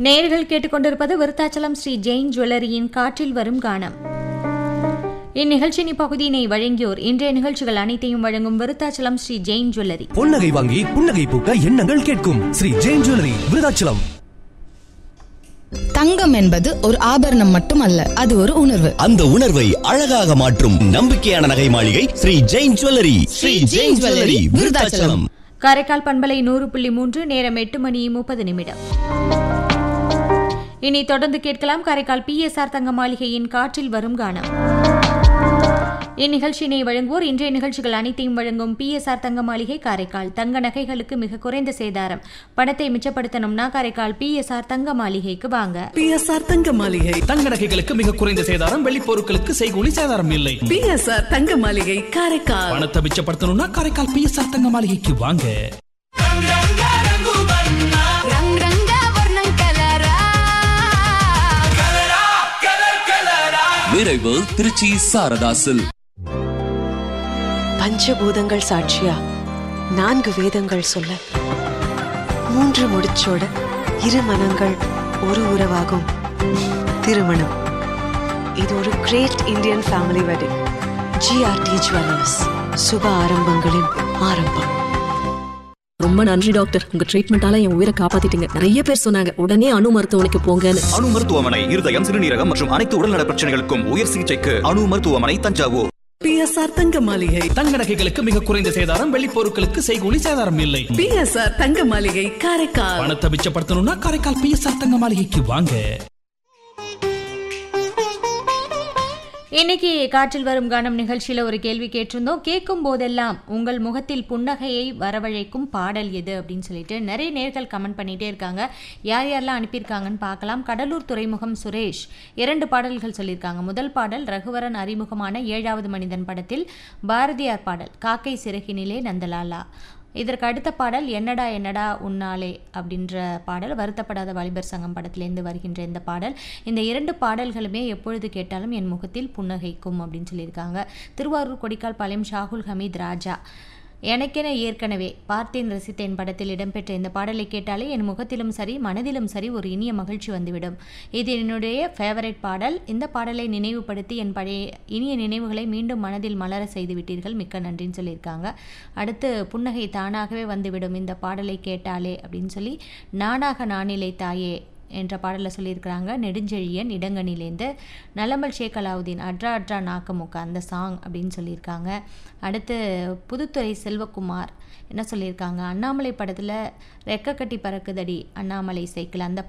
நேர்கள் கேட்டுக்கொண்டிருப்பது விருத்தாச்சலம் ஸ்ரீ ஜெயின் ஜுவல்லரியின் காற்றில் வரும் கானம் இந்நிகழ்ச்சியின் இப்பகுதியினை வழங்கியோர் இன்றைய நிகழ்ச்சிகள் அனைத்தையும் வழங்கும் விருத்தாச்சலம் ஸ்ரீ ஜெயின் ஜுவல்லரி பொன்னகை வாங்கி புன்னகை பூக்க எண்ணங்கள் கேட்கும் ஸ்ரீ ஜெயின் ஜுவல்லரி விருதாச்சலம் தங்கம் என்பது ஒரு ஆபரணம் மட்டுமல்ல அது ஒரு உணர்வு அந்த உணர்வை அழகாக மாற்றும் நம்பிக்கையான நகை மாளிகை ஸ்ரீ ஜெயின் ஜுவல்லரி ஸ்ரீ ஜெயின் ஜுவல்லரி விருதாச்சலம் காரைக்கால் பண்பலை நூறு புள்ளி மூன்று நேரம் எட்டு மணி முப்பது நிமிடம் இனி தொடர்ந்து கேட்கலாம் காரைக்கால் பிஎஸ்ஆர் தங்க மாளிகையின் காற்றில் வரும் கானம் இந்நிகழ்ச்சியினை வழங்குவோர் இன்றைய நிகழ்ச்சிகள் அனைத்தையும் வழங்கும் பிஎஸ்ஆர் தங்க மாளிகை காரைக்கால் தங்க நகைகளுக்கு மிக குறைந்த சேதாரம் பணத்தை மிச்சப்படுத்தணும்னா காரைக்கால் பிஎஸ்ஆர் தங்க மாளிகைக்கு வாங்க பிஎஸ்ஆர் தங்க மாளிகை தங்க நகைகளுக்கு மிக குறைந்த சேதாரம் வெள்ளி பொருட்களுக்கு செய்கூலி சேதாரம் இல்லை பிஎஸ்ஆர் தங்க மாளிகை காரைக்கால் பணத்தை மிச்சப்படுத்தணும்னா காரைக்கால் பிஎஸ்ஆர் தங்க மாளிகைக்கு வாங்க రంగ్ రంగ వర్ణం కలరా விரைவு திருச்சி சாரதாசில் பஞ்சபூதங்கள் சாட்சியா நான்கு வேதங்கள் சொல்ல மூன்று முடிச்சோட இரு மனங்கள் ஒரு உறவாகும் திருமணம் இது ஒரு great Indian family wedding GRT jewellers சுப ஆரம்பங்களின் ஆரம்பம் ரொம்ப நன்றி டாக்டர் உங்க ட்ரீட்மெண்டால என் உயிரை காப்பாத்திட்டீங்க நிறைய பேர் சொன்னாங்க உடனே அணு மருத்துவமனைக்கு போங்கன்னு அணு மருத்துவமனை இருதயம் சிறுநீரகம் மற்றும் அனைத்து உடல்நல பிரச்சனைகளுக்கும் உயர் சிகிச்சைக்கு அணு மருத்துவமனை தஞ்சாவூர் பிஎஸ்ஆர் தங்க மாளிகை தங்க நகைகளுக்கு மிக குறைந்த சேதாரம் வெள்ளி பொருட்களுக்கு செய்கூலி சேதாரம் இல்லை பிஎஸ்ஆர் தங்க மாளிகை காரைக்கால் பணத்தை மிச்சப்படுத்தணும்னா காரைக்கால் பிஎஸ்ஆர் தங்க மாளிகைக்கு வாங்க இன்னைக்கு காற்றில் வரும் கானம் நிகழ்ச்சியில் ஒரு கேள்வி கேட்டிருந்தோம் கேட்கும் போதெல்லாம் உங்கள் முகத்தில் புன்னகையை வரவழைக்கும் பாடல் எது அப்படின்னு சொல்லிட்டு நிறைய நேர்கள் கமெண்ட் பண்ணிட்டே இருக்காங்க யார் யாரெல்லாம் அனுப்பியிருக்காங்கன்னு பார்க்கலாம் கடலூர் துறைமுகம் சுரேஷ் இரண்டு பாடல்கள் சொல்லியிருக்காங்க முதல் பாடல் ரகுவரன் அறிமுகமான ஏழாவது மனிதன் படத்தில் பாரதியார் பாடல் காக்கை சிறகினிலே நந்தலாலா இதற்கு அடுத்த பாடல் என்னடா என்னடா உன்னாலே அப்படின்ற பாடல் வருத்தப்படாத வாலிபர் சங்கம் படத்திலேருந்து வருகின்ற இந்த பாடல் இந்த இரண்டு பாடல்களுமே எப்பொழுது கேட்டாலும் என் முகத்தில் புன்னகைக்கும் அப்படின்னு சொல்லியிருக்காங்க திருவாரூர் கொடிக்கால் பாளையம் ஷாகுல் ஹமீத் ராஜா எனக்கென ஏற்கனவே பார்த்தேன் ரசித்தேன் படத்தில் இடம்பெற்ற இந்த பாடலை கேட்டாலே என் முகத்திலும் சரி மனதிலும் சரி ஒரு இனிய மகிழ்ச்சி வந்துவிடும் இது என்னுடைய ஃபேவரட் பாடல் இந்த பாடலை நினைவுபடுத்தி என் பழைய இனிய நினைவுகளை மீண்டும் மனதில் மலர செய்து விட்டீர்கள் மிக்க நன்றின்னு சொல்லியிருக்காங்க அடுத்து புன்னகை தானாகவே வந்துவிடும் இந்த பாடலை கேட்டாலே அப்படின்னு சொல்லி நானாக நானிலை தாயே என்ற பாடலில் சொல்லியிருக்கிறாங்க நெடுஞ்செழியன் இடங்கனிலேருந்து நலமல் ஷேக் அலாவுதீன் அட்ரா அட்ரா நாக்கமுக்க அந்த சாங் அப்படின்னு சொல்லியிருக்காங்க அடுத்து புதுத்துறை செல்வகுமார் என்ன சொல்லியிருக்காங்க அண்ணாமலை படத்தில் ரெக்க கட்டி பறக்குதடி அண்ணாமலை சைக்கிள் அந்த